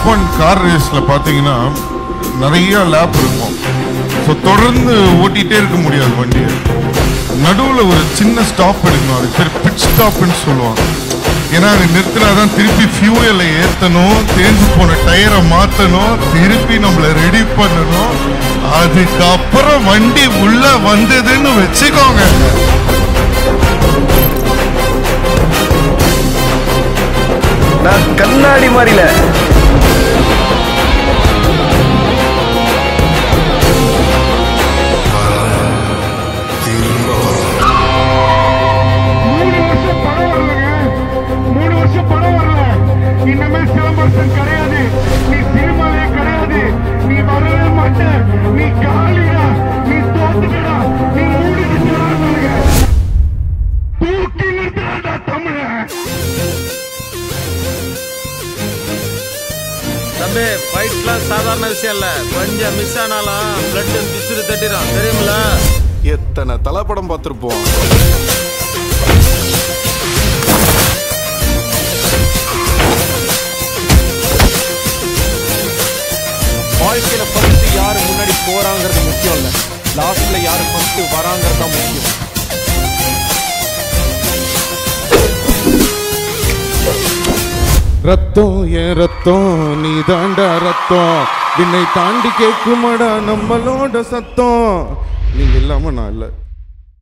one car ரேஸில் பார்த்தீங்கன்னா நிறைய லேப் இருக்கும் ஸோ தொடர்ந்து ஓட்டிகிட்டே இருக்க முடியாது வண்டியை நடுவில் ஒரு சின்ன ஸ்டாப் எடுக்கணும் அது பேர் பிட் ஸ்டாப்னு சொல்லுவாங்க ஏன்னா அது நிறுத்தினா தான் திருப்பி ஃபியூயலை ஏற்றணும் தேஞ்சு போன டயரை மாற்றணும் திருப்பி நம்மளை ரெடி பண்ணணும் அதுக்கப்புறம் வண்டி உள்ள வந்ததுன்னு வச்சுக்கோங்க நான் கண்ணாடி மாதிரில மூணு வருஷம் படம் வரலங்க மூணு வருஷம் படம் வரல இனிமே சிலம்பரசன் கிடையாது நீ சினிமாவே கிடையாது நீ வரவே மாட்ட நீ காலிடா நீ தோத்துடா நீ மூடிக்கிட்டா சொல்லுங்க தூக்கி நிறுத்தா தமிழன் தம்பி ஃபைட்லாம் சாதாரண விஷயம் இல்ல கொஞ்சம் மிஸ் ஆனாலும் பிளட் பிச்சுரு தட்டிடும் தெரியுமில எத்தனை தலைப்படம் பார்த்துருப்போம் வாழ்க்கையில ஃபர்ஸ்ட் யாரு முன்னாடி போறாங்கிறது முக்கியம் இல்ல லாஸ்ட்ல யாரு ஃபர்ஸ்ட் வராங்கிறது தான் முக்கியம் ரத்தம் ஏன் ரத்தம் நீ தாண்டா ரத்தம் விண்ணை தாண்டி கேட்குமாடா நம்மளோட சத்தம் நீங்க இல்லாம நான் இல்லை